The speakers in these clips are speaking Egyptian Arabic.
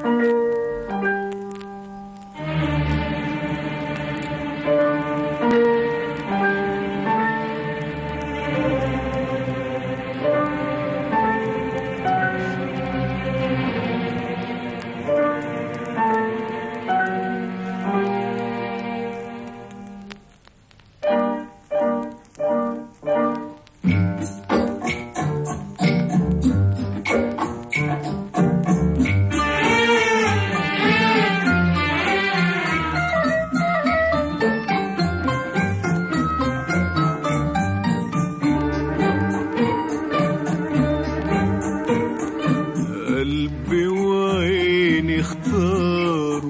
قلبي وعيني اختاروا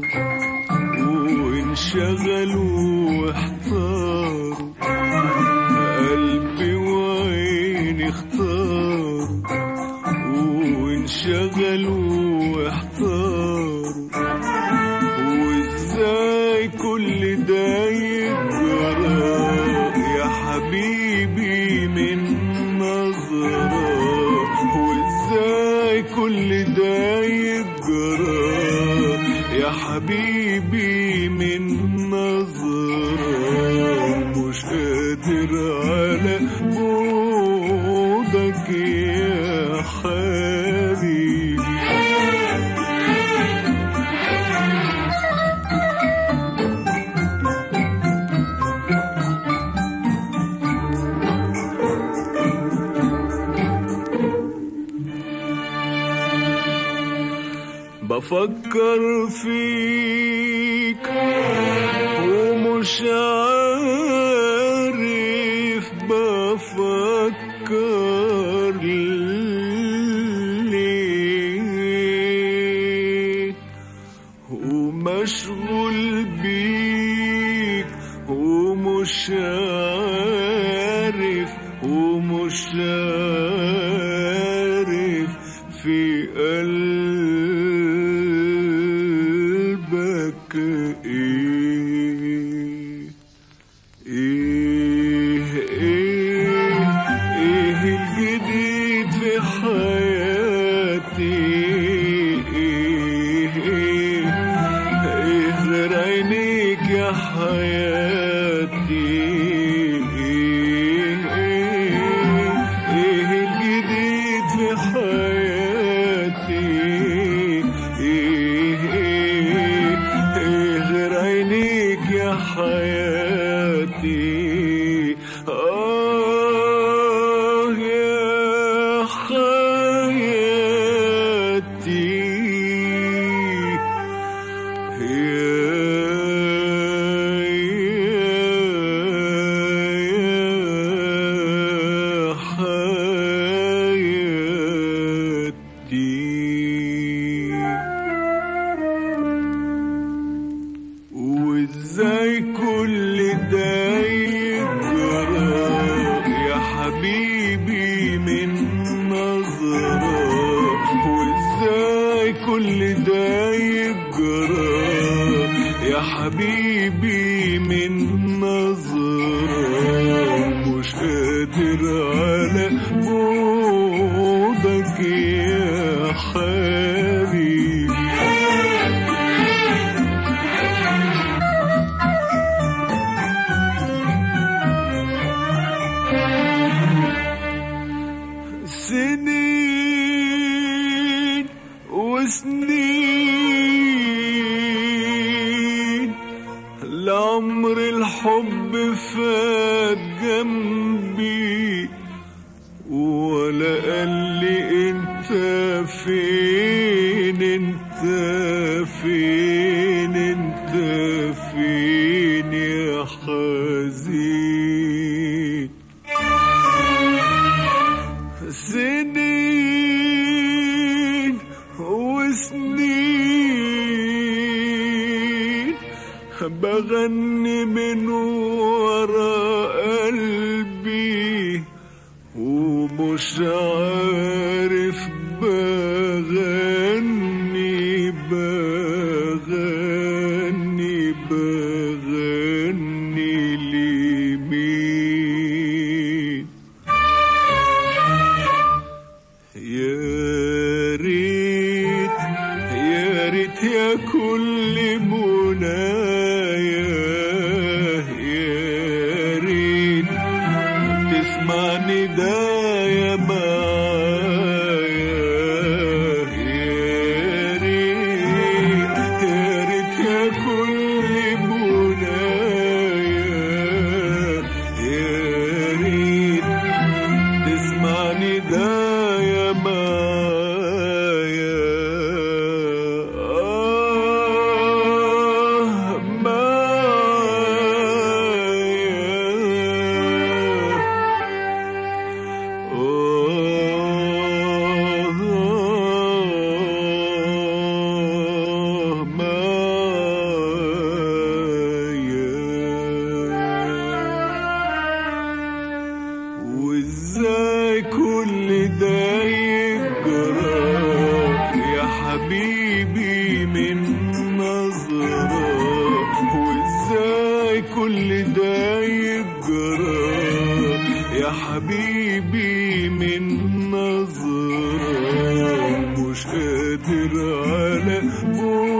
وانشغلوا واحتاروا قلبي وعيني اختاروا وانشغلوا واحتاروا وازاي كل ده يجرى يا حبيبي من نظرة وازاي كل ده يجرى يا حبيبي من نظرة مش قادر على بعدك يا حبيبي بفكر فيك ومش عارف بفكر ليه ومشغول بيك ومش عارف ومش عارف في قلبك ايه ايه ايه ايه الجديد في حياتي ايه ايه ايه غير عينيك يا حياتي ايه ايه ايه الجديد في حياتي ايه ايه ايه غير عينيك يا حياتي آه يا حياتي يا حياتي وازاي كل ده يجرى يا حبيبي من نظرة وازاي كل ده يجرى يا حبيبي من نظرة مش قادر على بعدك يا حبيبي سنين وسنين لعمر الحب فات جنبي ولا قال لي انت فين انت فين انت فين يا حزين سنين وسنين بغني من ورا قلبي ومش عارف بغني بغني بغني لمين يا ريت يا ريت ريت يا كل منايا يا ريت تسمعني دايا معايا يا ريت يا ريت يا كل منايا يا ريت تسمعني دايا معايا آه معايا آه معايا وازاي كل ده يجرى يا حبيبي من نظرة وازاي كل ده يجرى يا حبيبي من نظرة مش قادر على بعد